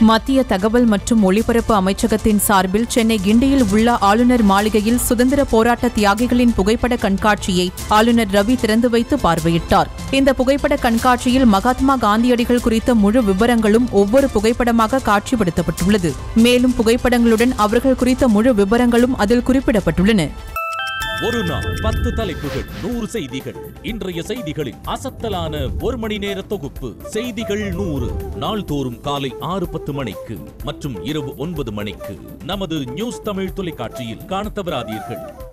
மத்திய தகவல் மற்றும் ஒலிபரப்பு அமைச்சகத்தின் சார்பில் சென்னை கிண்டியில் உள்ள ஆளுநர் மாளிகையில் சுதந்திர போராட்ட தியாகிகளின் புகைப்பட கண்காட்சியை ஆளுநர் ரவி திறந்து வைத்து பார்வையிட்டார் இந்த புகைப்பட கண்காட்சியில் மகாத்மா காந்தியடிகள் குறித்த முழு விவரங்களும் ஒவ்வொரு புகைப்படமாக காட்சிப்படுத்தப்பட்டுள்ளது மேலும் புகைப்படங்களுடன் அவர்கள் குறித்த முழு விவரங்களும் அதில் குறிப்பிடப்பட்டுள்ளன ஒரு நாள் பத்து தலைப்புகள் நூறு செய்திகள் இன்றைய செய்திகளின் அசத்தலான ஒரு மணி நேர தொகுப்பு செய்திகள் நூறு நாள்தோறும் காலை ஆறு பத்து மணிக்கு மற்றும் இரவு ஒன்பது மணிக்கு நமது நியூஸ் தமிழ் தொலைக்காட்சியில் காணத் தவறாதீர்கள்